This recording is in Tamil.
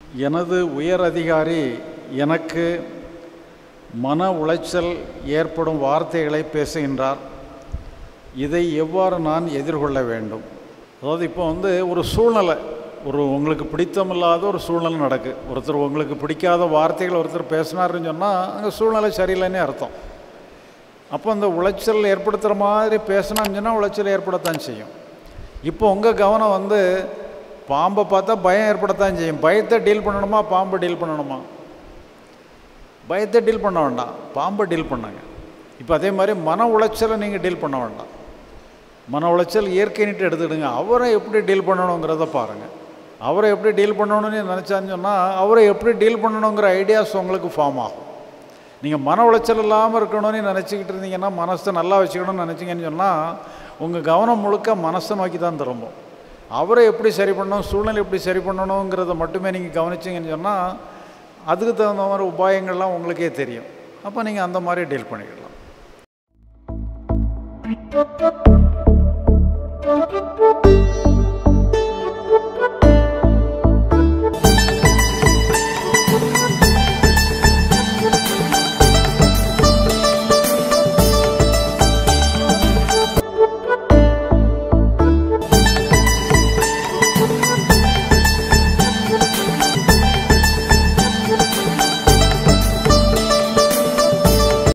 எனது உயர் அதிகாரி எனக்கு மன உளைச்சல் ஏற்படும் வார்த்தைகளை பேசுகின்றார் இதை எவ்வாறு நான் எதிர்கொள்ள வேண்டும் அதாவது இப்போ வந்து ஒரு சூழ்நிலை ஒரு உங்களுக்கு பிடித்தமில்லாத ஒரு சூழ்நிலை நடக்கு ஒருத்தர் உங்களுக்கு பிடிக்காத வார்த்தைகள் ஒருத்தர் பேசினாருன்னு சொன்னால் அங்கே சூழ்நிலை சரியில்லைன்னே அர்த்தம் அப்போ அந்த உளைச்சல் ஏற்படுத்துகிற மாதிரி பேசினான்னு சொன்னால் உளைச்சல் ஏற்படத்தான் செய்யும் இப்போ உங்கள் கவனம் வந்து பாம்பை பார்த்தா பயம் ஏற்படத்தான் செய்யும் பயத்தை டீல் பண்ணணுமா பாம்பை டீல் பண்ணணுமா பயத்தை டீல் பண்ண வேண்டாம் பாம்பை டீல் பண்ணுங்க இப்போ அதே மாதிரி மன உளைச்சலை நீங்கள் டீல் பண்ண வேண்டாம் மன உளைச்சல் இயற்கைன்ட்டு எடுத்துக்கிடுங்க அவரை எப்படி டீல் பண்ணணுங்கிறத பாருங்கள் அவரை எப்படி டீல் பண்ணணும்னு நினச்சான்னு சொன்னால் அவரை எப்படி டீல் பண்ணணுங்கிற ஐடியாஸ் உங்களுக்கு ஃபார்ம் ஆகும் நீங்கள் மன உளைச்சல் இல்லாமல் இருக்கணும்னு நினச்சிக்கிட்டு இருந்தீங்கன்னா மனசை நல்லா வச்சுக்கணும்னு நினச்சிங்கன்னு சொன்னால் உங்கள் கவனம் முழுக்க மனசை நோக்கி தான் திரும்பும் அவரை எப்படி சரி பண்ணணும் சூழ்நிலை எப்படி சரி பண்ணணுங்கிறத மட்டுமே நீங்கள் கவனிச்சிங்கன்னு சொன்னால் அதுக்கு தகுந்த மாதிரி உபாயங்கள்லாம் உங்களுக்கே தெரியும் அப்போ நீங்கள் அந்த மாதிரி டீல் பண்ணிக்கலாம் Thank you.